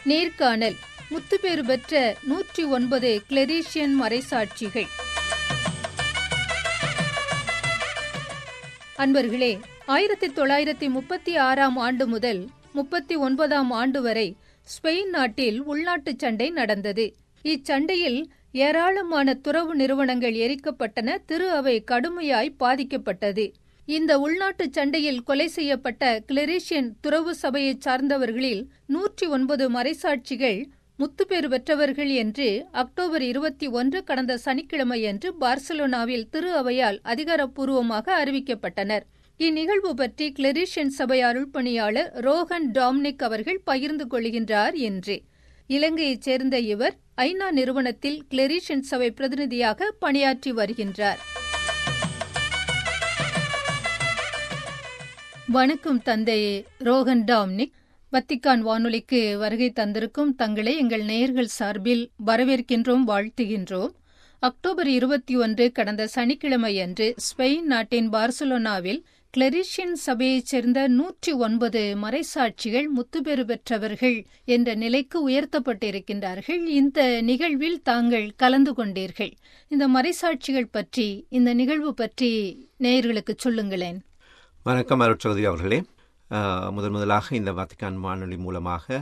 நேர்காணல் முத்துப்பேறு பெற்ற நூற்றி ஒன்பது கிளெரீஷியன் மறைசாட்சிகள் அன்பர்களே ஆயிரத்தி தொள்ளாயிரத்தி முப்பத்தி ஆறாம் ஆண்டு முதல் முப்பத்தி ஒன்பதாம் ஆண்டு வரை ஸ்பெயின் நாட்டில் உள்நாட்டுச் சண்டை நடந்தது இச்சண்டையில் ஏராளமான துறவு நிறுவனங்கள் எரிக்கப்பட்டன திரு அவை கடுமையாய் பாதிக்கப்பட்டது இந்த உள்நாட்டுச் சண்டையில் கொலை செய்யப்பட்ட கிளெரிஷியன் துறவு சபையைச் சார்ந்தவர்களில் நூற்றி ஒன்பது மறைசாட்சிகள் முத்துப்பேறு பெற்றவர்கள் என்று அக்டோபர் இருபத்தி ஒன்று கடந்த சனிக்கிழமையன்று பார்சலோனாவில் திரு அவையால் அதிகாரப்பூர்வமாக அறிவிக்கப்பட்டனர் இந்நிகழ்வு பற்றி கிளெரிஷியன் சபை அருள்பணியாளர் ரோஹன் டாம்னிக் அவர்கள் பகிர்ந்து கொள்கின்றார் என்று இலங்கையைச் சேர்ந்த இவர் ஐநா நிறுவனத்தில் கிளெரிஷியன் சபை பிரதிநிதியாக பணியாற்றி வருகின்றார் வணக்கம் தந்தையே ரோஹன் டாம்னிக் வத்திக்கான் வானொலிக்கு வருகை தந்திருக்கும் தங்களை எங்கள் நேயர்கள் சார்பில் வரவேற்கின்றோம் வாழ்த்துகின்றோம் அக்டோபர் இருபத்தி ஒன்று கடந்த சனிக்கிழமையன்று ஸ்பெயின் நாட்டின் பார்சலோனாவில் கிளரிஷியன் சபையைச் சேர்ந்த நூற்றி ஒன்பது மறைசாட்சிகள் முத்துப்பெறு பெற்றவர்கள் என்ற நிலைக்கு உயர்த்தப்பட்டிருக்கின்றார்கள் இந்த நிகழ்வில் தாங்கள் கலந்து கொண்டீர்கள் இந்த மறைசாட்சிகள் பற்றி இந்த நிகழ்வு பற்றி நேயர்களுக்கு சொல்லுங்களேன் வணக்கம் அருட்சௌதரி அவர்களே முதன் முதலாக இந்த வத்திகான் வானொலி மூலமாக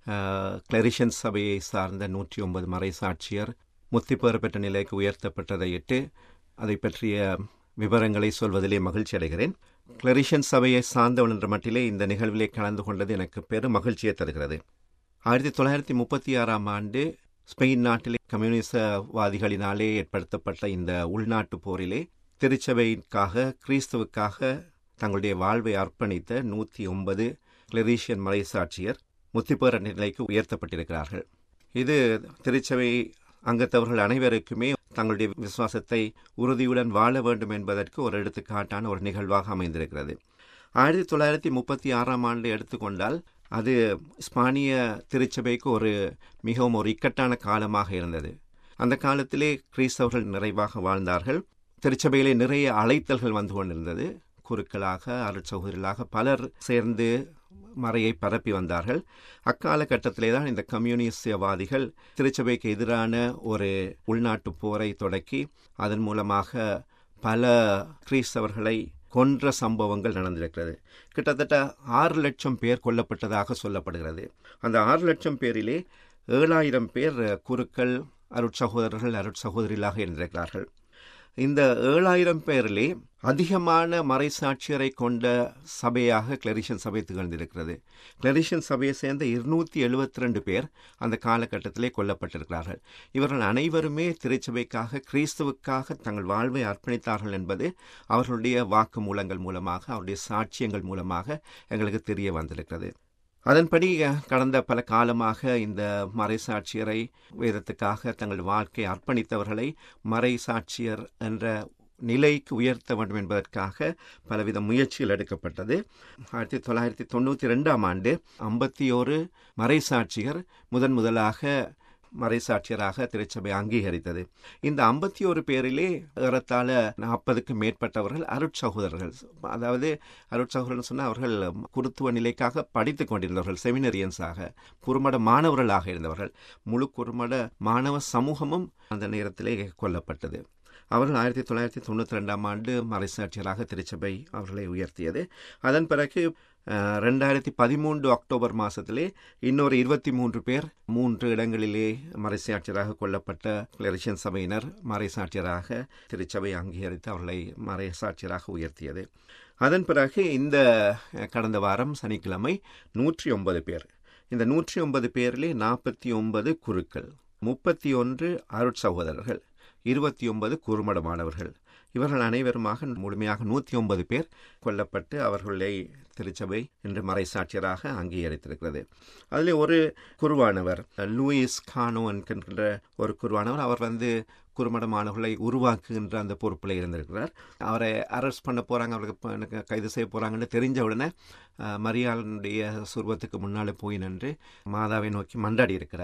கிளரிஷன் சபையை சார்ந்த நூற்றி ஒன்பது மறைசாட்சியர் முத்திப்பேறு பெற்ற நிலைக்கு உயர்த்தப்பட்டதையிட்டு அதை பற்றிய விவரங்களை சொல்வதிலே மகிழ்ச்சி அடைகிறேன் கிளரிஷன் சபையை சார்ந்தவன் என்ற மட்டிலே இந்த நிகழ்விலே கலந்து கொண்டது எனக்கு பெரும் மகிழ்ச்சியை தருகிறது ஆயிரத்தி தொள்ளாயிரத்தி முப்பத்தி ஆறாம் ஆண்டு ஸ்பெயின் நாட்டிலே கம்யூனிசவாதிகளினாலே ஏற்படுத்தப்பட்ட இந்த உள்நாட்டு போரிலே திருச்சபைக்காக கிறிஸ்துவுக்காக தங்களுடைய வாழ்வை அர்ப்பணித்த நூற்றி ஒன்பது கிளரீஷியன் மலைசாட்சியர் முத்திப்பேற நிலைக்கு உயர்த்தப்பட்டிருக்கிறார்கள் இது திருச்சபை அங்கத்தவர்கள் அனைவருக்குமே தங்களுடைய விசுவாசத்தை உறுதியுடன் வாழ வேண்டும் என்பதற்கு ஒரு எடுத்துக்காட்டான ஒரு நிகழ்வாக அமைந்திருக்கிறது ஆயிரத்தி தொள்ளாயிரத்தி முப்பத்தி ஆறாம் ஆண்டு எடுத்துக்கொண்டால் அது ஸ்பானிய திருச்சபைக்கு ஒரு மிகவும் ஒரு இக்கட்டான காலமாக இருந்தது அந்த காலத்திலே கிறிஸ்தவர்கள் நிறைவாக வாழ்ந்தார்கள் திருச்சபையிலே நிறைய அழைத்தல்கள் வந்து கொண்டிருந்தது குருக்களாக அருட்சகோதரிகளாக பலர் சேர்ந்து மறையை பரப்பி வந்தார்கள் அக்காலகட்டத்திலே தான் இந்த கம்யூனிஸ்டவாதிகள் திருச்சபைக்கு எதிரான ஒரு உள்நாட்டு போரை தொடக்கி அதன் மூலமாக பல கிறிஸ்தவர்களை கொன்ற சம்பவங்கள் நடந்திருக்கிறது கிட்டத்தட்ட ஆறு லட்சம் பேர் கொல்லப்பட்டதாக சொல்லப்படுகிறது அந்த ஆறு லட்சம் பேரிலே ஏழாயிரம் பேர் குருக்கள் அருட்சகோதரர்கள் அருட்சகோதரிகளாக இருந்திருக்கிறார்கள் இந்த ஏழாயிரம் பேரிலே அதிகமான மறைசாட்சியரை கொண்ட சபையாக கிளரிஷன் சபை திகழ்ந்திருக்கிறது கிளரிஷன் சபையை சேர்ந்த இருநூத்தி எழுபத்தி ரெண்டு பேர் அந்த காலகட்டத்திலே கொல்லப்பட்டிருக்கிறார்கள் இவர்கள் அனைவருமே திருச்சபைக்காக கிறிஸ்துவுக்காக தங்கள் வாழ்வை அர்ப்பணித்தார்கள் என்பது அவர்களுடைய வாக்கு மூலங்கள் மூலமாக அவருடைய சாட்சியங்கள் மூலமாக எங்களுக்கு தெரிய வந்திருக்கிறது அதன்படி கடந்த பல காலமாக இந்த மறைசாட்சியரை வேதத்துக்காக தங்கள் வாழ்க்கை அர்ப்பணித்தவர்களை மறைசாட்சியர் என்ற நிலைக்கு உயர்த்த வேண்டும் என்பதற்காக பலவித முயற்சிகள் எடுக்கப்பட்டது ஆயிரத்தி தொள்ளாயிரத்தி தொண்ணூற்றி ரெண்டாம் ஆண்டு ஐம்பத்தி ஒரு மறைசாட்சியர் முதன் முதலாக மறைசாட்சியராக திருச்சபை அங்கீகரித்தது இந்த ஐம்பத்தி ஒரு பேரிலே ஏறத்தாழ நாற்பதுக்கும் மேற்பட்டவர்கள் அருட்சகோதரர்கள் அதாவது அருட்சகோதரர்கள் சொன்னால் அவர்கள் குருத்துவ நிலைக்காக படித்து கொண்டிருந்தவர்கள் செமினரியன்ஸாக குறுமட மாணவர்களாக இருந்தவர்கள் முழு குறுமட மாணவ சமூகமும் அந்த நேரத்திலே கொல்லப்பட்டது அவர்கள் ஆயிரத்தி தொள்ளாயிரத்தி தொண்ணூற்றி ரெண்டாம் ஆண்டு மறைசாட்சியராக திருச்சபை அவர்களை உயர்த்தியது அதன் பிறகு ரெண்டாயிரத்தி பதிமூன்று அக்டோபர் மாதத்திலே இன்னொரு இருபத்தி மூன்று பேர் மூன்று இடங்களிலே மறைசாட்சியராக கொல்லப்பட்ட கிளரிஷன் சபையினர் மறைசாட்சியராக திருச்சபை அங்கீகரித்து அவர்களை மறைசாட்சியராக உயர்த்தியது அதன் பிறகு இந்த கடந்த வாரம் சனிக்கிழமை நூற்றி ஒன்பது பேர் இந்த நூற்றி ஒன்பது பேரிலே நாற்பத்தி ஒன்பது குருக்கள் முப்பத்தி ஒன்று அருட்சகோதரர்கள் இருபத்தி ஒன்பது குறுமட மாணவர்கள் இவர்கள் அனைவருமாக முழுமையாக நூற்றி ஒன்பது பேர் கொல்லப்பட்டு அவர்களை திருச்சபை என்று மறைசாட்சியராக அங்கீகரித்திருக்கிறது அதில் ஒரு குருவானவர் லூயிஸ் கானோ என்கின்ற ஒரு குருவானவர் அவர் வந்து குறுமட மாணவர்களை உருவாக்குகின்ற அந்த பொறுப்பில் இருந்திருக்கிறார் அவரை அரெஸ்ட் பண்ண போகிறாங்க அவருக்கு கைது செய்ய போகிறாங்கன்னு தெரிஞ்ச உடனே மரியாளுடைய சுருவத்துக்கு முன்னால் போய் நின்று மாதாவை நோக்கி மண்டாடி இருக்கிறார்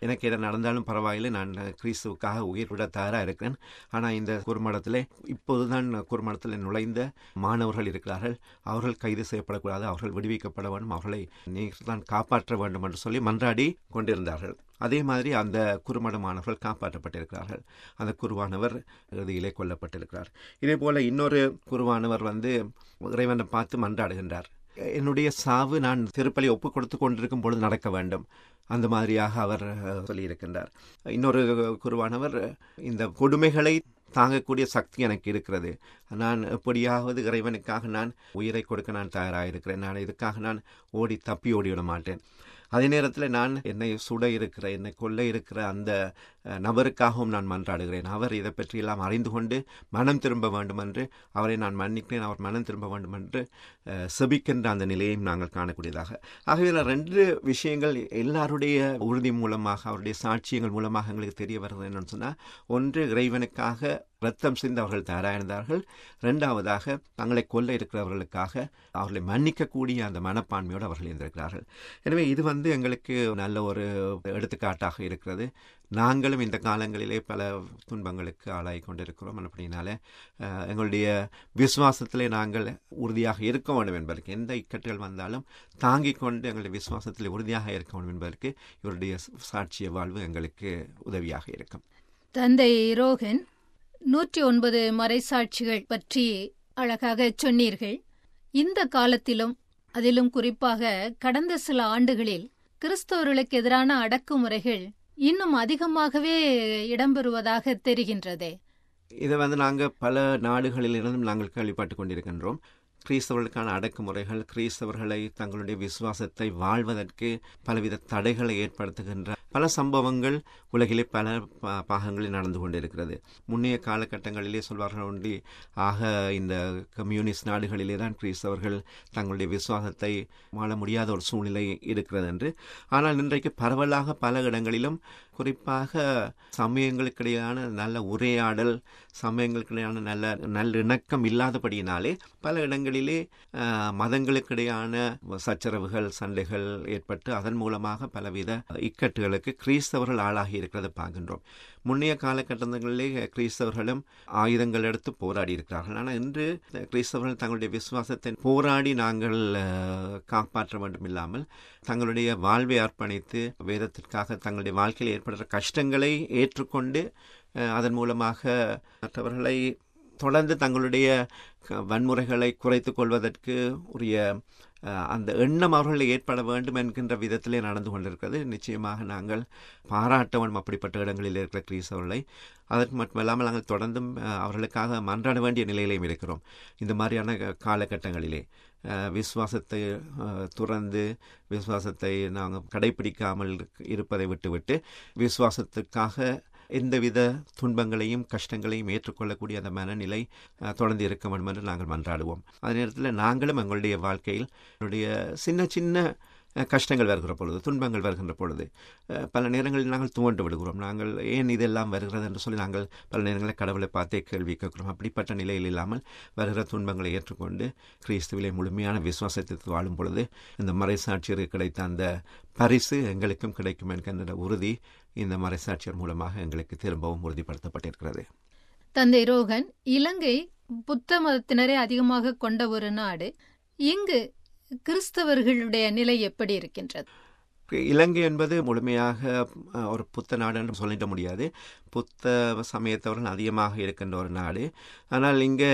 எனக்கு என்ன நடந்தாலும் பரவாயில்லை நான் கிறிஸ்துவுக்காக உயிர் விட தயாராக இருக்கிறேன் ஆனால் இந்த குறுமடத்தில் இப்போதுதான் குறுமடத்தில் நுழைந்த மாணவர்கள் இருக்கிறார்கள் அவர்கள் கைது செய்யப்படக்கூடாது அவர்கள் விடுவிக்கப்பட வேண்டும் அவர்களை நீங்கள் தான் காப்பாற்ற வேண்டும் என்று சொல்லி மன்றாடி கொண்டிருந்தார்கள் அதே மாதிரி அந்த குறுமட மாணவர்கள் காப்பாற்றப்பட்டிருக்கிறார்கள் அந்த குருவானவர் இறுதியிலே கொல்லப்பட்டிருக்கிறார் இதே போல இன்னொரு குருவானவர் வந்து இறைவனை பார்த்து மன்றாடுகின்றார் என்னுடைய சாவு நான் திருப்பலி ஒப்பு கொடுத்து கொண்டிருக்கும் பொழுது நடக்க வேண்டும் அந்த மாதிரியாக அவர் சொல்லியிருக்கின்றார் இன்னொரு குருவானவர் இந்த கொடுமைகளை தாங்கக்கூடிய சக்தி எனக்கு இருக்கிறது நான் எப்படியாவது இறைவனுக்காக நான் உயிரை கொடுக்க நான் தயாராக நான் இதுக்காக நான் ஓடி தப்பி ஓடிவிட மாட்டேன் அதே நேரத்தில் நான் என்னை சுட இருக்கிற என்னை கொல்ல இருக்கிற அந்த நபருக்காகவும் நான் மன்றாடுகிறேன் அவர் இதை பற்றியெல்லாம் அறிந்து கொண்டு மனம் திரும்ப வேண்டும் என்று அவரை நான் மன்னிக்கிறேன் அவர் மனம் திரும்ப வேண்டும் என்று செபிக்கின்ற அந்த நிலையையும் நாங்கள் காணக்கூடியதாக ஆகவே ரெண்டு விஷயங்கள் எல்லாருடைய உறுதி மூலமாக அவருடைய சாட்சியங்கள் மூலமாக எங்களுக்கு தெரிய வருது என்னன்னு சொன்னால் ஒன்று இறைவனுக்காக ரத்தம் சிந்து அவர்கள் தயாராயிருந்தார்கள் இரண்டாவதாக தங்களை கொல்ல இருக்கிறவர்களுக்காக அவர்களை மன்னிக்கக்கூடிய அந்த மனப்பான்மையோடு அவர்கள் இருந்திருக்கிறார்கள் எனவே இது வந்து எங்களுக்கு நல்ல ஒரு எடுத்துக்காட்டாக இருக்கிறது நாங்களும் இந்த காலங்களிலே பல துன்பங்களுக்கு ஆளாகி கொண்டிருக்கிறோம் அப்படின்னால எங்களுடைய விசுவாசத்திலே நாங்கள் உறுதியாக இருக்க வேண்டும் என்பதற்கு எந்த இக்கட்டுகள் வந்தாலும் தாங்கிக் கொண்டு எங்களுடைய விசுவாசத்தில் உறுதியாக இருக்க வேண்டும் என்பதற்கு இவருடைய சாட்சிய வாழ்வு எங்களுக்கு உதவியாக இருக்கும் தந்தை ரோகன் நூற்றி ஒன்பது மறைசாட்சிகள் பற்றி அழகாக சொன்னீர்கள் இந்த காலத்திலும் அதிலும் குறிப்பாக கடந்த சில ஆண்டுகளில் கிறிஸ்தவர்களுக்கு எதிரான அடக்குமுறைகள் இன்னும் அதிகமாகவே இடம்பெறுவதாக தெரிகின்றதே இதை வந்து நாங்கள் பல நாடுகளிலிருந்தும் நாங்கள் கேள்விப்பட்டு கொண்டிருக்கின்றோம் கிறிஸ்தவர்களுக்கான அடக்குமுறைகள் கிறிஸ்தவர்களை தங்களுடைய விசுவாசத்தை வாழ்வதற்கு பலவித தடைகளை ஏற்படுத்துகின்ற பல சம்பவங்கள் உலகிலே பல பாகங்களில் நடந்து கொண்டிருக்கிறது முன்னைய காலகட்டங்களிலே சொல்வார்கள் ஒன்றி ஆக இந்த கம்யூனிஸ்ட் நாடுகளிலே தான் கிறிஸ்தவர்கள் தங்களுடைய விசுவாசத்தை வாழ முடியாத ஒரு சூழ்நிலை இருக்கிறது என்று ஆனால் இன்றைக்கு பரவலாக பல இடங்களிலும் குறிப்பாக சமயங்களுக்கிடையான நல்ல உரையாடல் சமயங்களுக்கிடையான நல்ல நல்லிணக்கம் இல்லாதபடியினாலே பல இடங்களிலே மதங்களுக்கிடையான சச்சரவுகள் சண்டைகள் ஏற்பட்டு அதன் மூலமாக பலவித இக்கட்டுகளுக்கு கிறிஸ்தவர்கள் ஆளாகி இருக்கிறத பார்க்கின்றோம் முன்னைய காலகட்டங்களிலே கிறிஸ்தவர்களும் ஆயுதங்கள் எடுத்து போராடி இருக்கிறார்கள் ஆனால் இன்று கிறிஸ்தவர்கள் தங்களுடைய விசுவாசத்தை போராடி நாங்கள் காப்பாற்ற வேண்டும் இல்லாமல் தங்களுடைய வாழ்வை அர்ப்பணித்து வேதத்திற்காக தங்களுடைய வாழ்க்கையில் ஏற்படுற கஷ்டங்களை ஏற்றுக்கொண்டு அதன் மூலமாக மற்றவர்களை தொடர்ந்து தங்களுடைய வன்முறைகளை குறைத்துக் கொள்வதற்கு உரிய அந்த எண்ணம் அவர்களை ஏற்பட வேண்டும் என்கின்ற விதத்திலே நடந்து கொண்டிருக்கிறது நிச்சயமாக நாங்கள் பாராட்ட வேண்டும் அப்படிப்பட்ட இடங்களில் இருக்கிற கிறிஸ்தவர்களை அதற்கு மட்டுமல்லாமல் நாங்கள் தொடர்ந்தும் அவர்களுக்காக மன்றாட வேண்டிய நிலையிலையும் இருக்கிறோம் இந்த மாதிரியான காலகட்டங்களிலே விசுவாசத்தை துறந்து விசுவாசத்தை நாங்கள் கடைபிடிக்காமல் இருப்பதை விட்டுவிட்டு விசுவாசத்துக்காக எந்தவித துன்பங்களையும் கஷ்டங்களையும் ஏற்றுக்கொள்ளக்கூடிய அந்த மனநிலை தொடர்ந்து இருக்க வேண்டும் என்று நாங்கள் மன்றாடுவோம் அதே நேரத்தில் நாங்களும் எங்களுடைய வாழ்க்கையில் என்னுடைய சின்ன சின்ன கஷ்டங்கள் வருகிற பொழுது துன்பங்கள் வருகின்ற பொழுது பல நேரங்களில் நாங்கள் துவண்டு விடுகிறோம் நாங்கள் ஏன் இதெல்லாம் வருகிறது என்று சொல்லி நாங்கள் பல நேரங்களில் கடவுளை பார்த்தே கேள்வி கேட்கிறோம் அப்படிப்பட்ட நிலையில் இல்லாமல் வருகிற துன்பங்களை ஏற்றுக்கொண்டு கிறிஸ்துவிலே முழுமையான விசுவாசத்தை வாழும் பொழுது இந்த மறைசாட்சியருக்கு கிடைத்த அந்த பரிசு எங்களுக்கும் கிடைக்கும் என்கின்ற உறுதி இந்த மறைசாட்சியர் மூலமாக எங்களுக்கு திரும்பவும் உறுதிப்படுத்தப்பட்டிருக்கிறது தந்தை ரோகன் இலங்கை புத்த மதத்தினரை அதிகமாக கொண்ட ஒரு நாடு இங்கு கிறிஸ்தவர்களுடைய நிலை எப்படி இருக்கின்றது இலங்கை என்பது முழுமையாக ஒரு புத்த நாடு என்று சொல்லிட முடியாது புத்த சமயத்தவர்கள் அதிகமாக இருக்கின்ற ஒரு நாடு ஆனால் இங்கே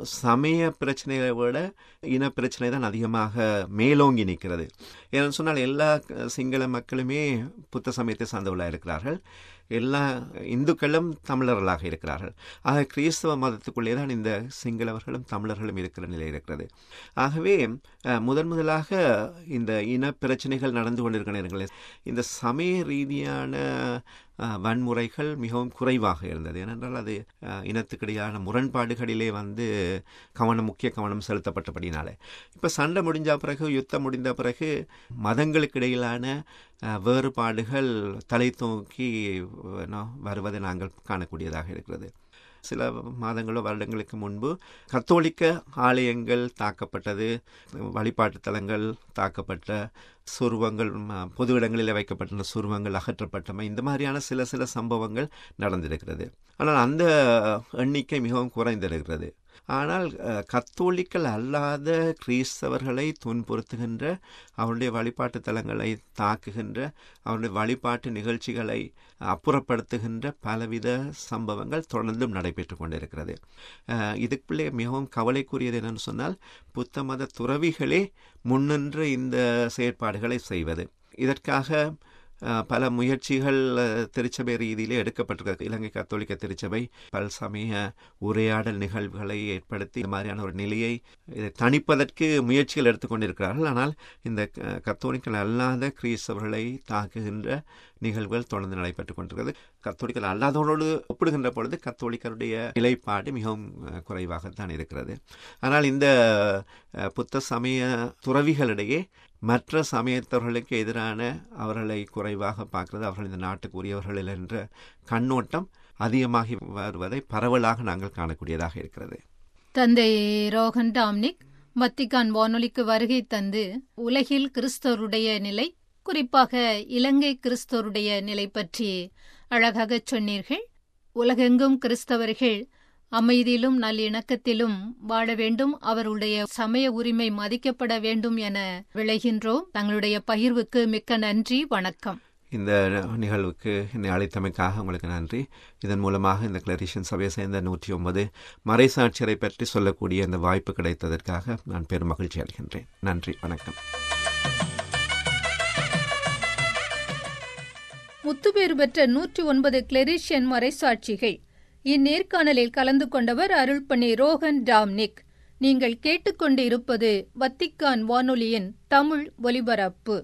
சமய பிரச்சனைகளை விட இன பிரச்சனை தான் அதிகமாக மேலோங்கி நிற்கிறது ஏன்னு சொன்னால் எல்லா சிங்கள மக்களுமே புத்த சமயத்தை சார்ந்தவர்களாக இருக்கிறார்கள் எல்லா இந்துக்களும் தமிழர்களாக இருக்கிறார்கள் ஆக கிறிஸ்தவ மதத்துக்குள்ளே தான் இந்த சிங்களவர்களும் தமிழர்களும் இருக்கிற நிலை இருக்கிறது ஆகவே முதன் முதலாக இந்த இன பிரச்சனைகள் நடந்து கொண்டிருக்கிற நேரங்களில் இந்த சமய ரீதியான வன்முறைகள் மிகவும் குறைவாக இருந்தது ஏனென்றால் அது இனத்துக்கிடையான முரண்பாடுகளிலே வந்து கவனம் முக்கிய கவனம் செலுத்தப்பட்டபடினால இப்போ சண்டை முடிஞ்ச பிறகு யுத்தம் முடிந்த பிறகு மதங்களுக்கு இடையிலான வேறுபாடுகள் தலை தூக்கி வருவதை நாங்கள் காணக்கூடியதாக இருக்கிறது சில மாதங்களோ வருடங்களுக்கு முன்பு கத்தோலிக்க ஆலயங்கள் தாக்கப்பட்டது வழிபாட்டு தலங்கள் தாக்கப்பட்ட சுருவங்கள் பொது இடங்களில் வைக்கப்பட்ட சுருவங்கள் அகற்றப்பட்டமை இந்த மாதிரியான சில சில சம்பவங்கள் நடந்திருக்கிறது ஆனால் அந்த எண்ணிக்கை மிகவும் குறைந்திருக்கிறது ஆனால் கத்தோலிக்கல் அல்லாத கிறிஸ்தவர்களை துன்புறுத்துகின்ற அவருடைய வழிபாட்டு தலங்களை தாக்குகின்ற அவருடைய வழிபாட்டு நிகழ்ச்சிகளை அப்புறப்படுத்துகின்ற பலவித சம்பவங்கள் தொடர்ந்தும் நடைபெற்று கொண்டிருக்கிறது இதுக்குள்ளே மிகவும் கவலைக்குரியது என்னென்னு சொன்னால் புத்த மத துறவிகளே முன்னின்று இந்த செயற்பாடுகளை செய்வது இதற்காக பல முயற்சிகள் திருச்சபை ரீதியிலே எடுக்கப்பட்டிருக்கிறது இலங்கை கத்தோலிக்க திருச்சபை பல் சமய உரையாடல் நிகழ்வுகளை ஏற்படுத்தி இந்த மாதிரியான ஒரு நிலையை இதை தணிப்பதற்கு முயற்சிகள் எடுத்துக்கொண்டிருக்கிறார்கள் ஆனால் இந்த கத்தோலிக்கல் அல்லாத கிறிஸ்தவர்களை தாக்குகின்ற நிகழ்வுகள் தொடர்ந்து நடைபெற்றுக் கொண்டிருக்கிறது கத்தோலிக்கல் அல்லாதவர்களோடு ஒப்பிடுகின்ற பொழுது கத்தோலிக்கருடைய நிலைப்பாடு மிகவும் குறைவாகத்தான் இருக்கிறது ஆனால் இந்த புத்த சமய துறவிகளிடையே மற்ற சமயத்தவர்களுக்கு எதிரான அவர்களை குறைவாக பார்க்கிறது அவர்கள் இந்த நாட்டுக்கு உரியவர்கள் என்ற கண்ணோட்டம் அதிகமாகி வருவதை பரவலாக நாங்கள் காணக்கூடியதாக இருக்கிறது தந்தை ரோகன் டாம்னிக் வத்திகான் வானொலிக்கு வருகை தந்து உலகில் கிறிஸ்தவருடைய நிலை குறிப்பாக இலங்கை கிறிஸ்தவருடைய நிலை பற்றி அழகாக சொன்னீர்கள் உலகெங்கும் கிறிஸ்தவர்கள் அமைதியிலும் நல்லிணக்கத்திலும் வாழ வேண்டும் அவருடைய சமய உரிமை மதிக்கப்பட வேண்டும் என விளைகின்றோம் தங்களுடைய பகிர்வுக்கு மிக்க நன்றி வணக்கம் இந்த நிகழ்வுக்கு என்னை அழைத்தமைக்காக உங்களுக்கு நன்றி இதன் மூலமாக இந்த கிளரிஷன் சபையை சேர்ந்த நூற்றி ஒன்பது மறைசாட்சியரை பற்றி சொல்லக்கூடிய இந்த வாய்ப்பு கிடைத்ததற்காக நான் பெரும் மகிழ்ச்சி அடைகின்றேன் நன்றி வணக்கம் முத்துப்பேறு பெற்ற நூற்றி ஒன்பது கிளரிஷியன் மறைசாட்சிகள் இந்நேர்காணலில் கலந்து கொண்டவர் அருள்பணி ரோஹன் டாம்னிக் நீங்கள் கேட்டுக்கொண்டு இருப்பது வத்திக்கான் வானொலியின் தமிழ் ஒலிபரப்பு